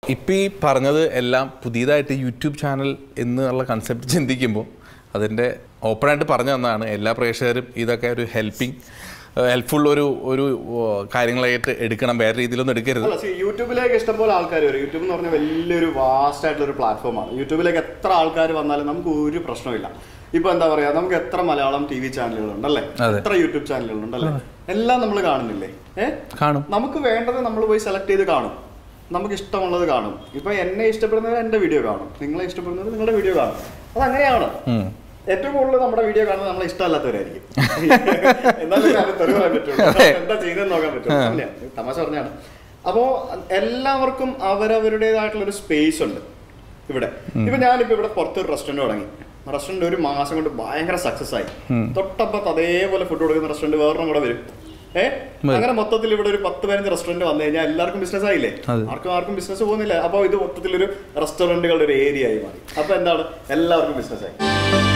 ഇപ്പം ഈ പറഞ്ഞത് എല്ലാം പുതിയതായിട്ട് യൂട്യൂബ് ചാനൽ എന്നുള്ള കൺസെപ്റ്റ് ചിന്തിക്കുമ്പോൾ അതിൻ്റെ ഓപ്പണായിട്ട് പറഞ്ഞു തന്നതാണ് എല്ലാ പ്രേക്ഷകരും ഇതൊക്കെ ഒരു ഹെൽപ്പിംഗ് ഹെൽപ്ഫുൾ ഒരു ഒരു ഓ, കാര്യങ്ങളായിട്ട് എടുക്കണം വേറെ രീതിയിലൊന്നും എടുക്കരുത് അല്ല see, യൂട്യൂബിലേക്ക് ഇഷ്ടംപോലെ ആൾക്കാർ വരും യൂട്യൂബ് എന്ന് പറഞ്ഞാൽ വലിയൊരു വാസ്റ്റ് ആയിട്ടുള്ള ഒരു പ്ലാറ്റ്ഫോമാണ് യൂട്യൂബിലേക്ക് എത്ര ആൾക്കാർ വന്നാലും നമുക്ക് ഒരു പ്രശ്നമില്ല ഇപ്പൊ എന്താ പറയാ നമുക്ക് എത്ര മലയാളം ടി വി ചാനലുകളുണ്ട് അല്ലേ അതെ. എത്ര യൂട്യൂബ് ചാനലുകളുണ്ട് അല്ലേ എല്ലാം നമ്മൾ കാണുന്നില്ലേ ഏ കാണും നമുക്ക് വേണ്ടത് നമ്മൾ പോയി സെലക്ട് ചെയ്ത് കാണും നമുക്ക് ഇഷ്ടമുള്ളത് കാണും ഇപ്പൊ എന്നെ ഇഷ്ടപ്പെടുന്നവർ എന്റെ വീഡിയോ കാണും നിങ്ങളെ ഇഷ്ടപ്പെടുന്നവർ നിങ്ങളുടെ വീഡിയോ കാണും അത് അങ്ങനെയാണ് ഉം. ഏറ്റവും കൂടുതൽ നമ്മുടെ വീഡിയോ കാണുന്നത് നമ്മളെ ഇഷ്ടമല്ലാത്തവരായിരിക്കും എന്നാലും ഞാൻ തെറി പറയാൻ പറ്റുള്ളൂ അതെ. എന്താ ചെയ്തെന്ന് നോക്കാൻ പറ്റുള്ളൂ അങ്ങനെയാ. തമാശ പറഞ്ഞാണ് അപ്പോ എല്ലാവർക്കും അവരവരുടേതായിട്ടുള്ള ഒരു സ്പേസ് ഉണ്ട് ഇവിടെ ഇപ്പൊ ഞാനിപ്പോ ഇവിടെ പുറത്തൊരു റെസ്റ്റോറന്റ് തുടങ്ങി റെസ്റ്റോറന്റ് ഒരു മാസം കൊണ്ട് ഭയങ്കര സക്സസ് ആയി തൊട്ടപ്പത്ത് അതേപോലെ ഫുഡ് കൊടുക്കുന്ന റെസ്റ്റോറന്റ് വേറൊന്നും കൂടെ വരും ഏ അങ്ങനെ മൊത്തത്തിൽ ഇവിടെ ഒരു പത്ത് പതിനഞ്ച് റെസ്റ്റോറന്റ് വന്നു കഴിഞ്ഞാൽ എല്ലാവർക്കും ബിസിനസ് ആയില്ലേ അതെ. ആർക്കും ആർക്കും ബിസിനസ് പോകുന്നില്ല അപ്പോൾ ഇത് മൊത്തത്തിൽ ഒരു റെസ്റ്റോറന്റുകളുടെ ഒരു ഏരിയ ആയി മാറി അപ്പൊ എന്താണ് എല്ലാവർക്കും ബിസിനസ് ആയി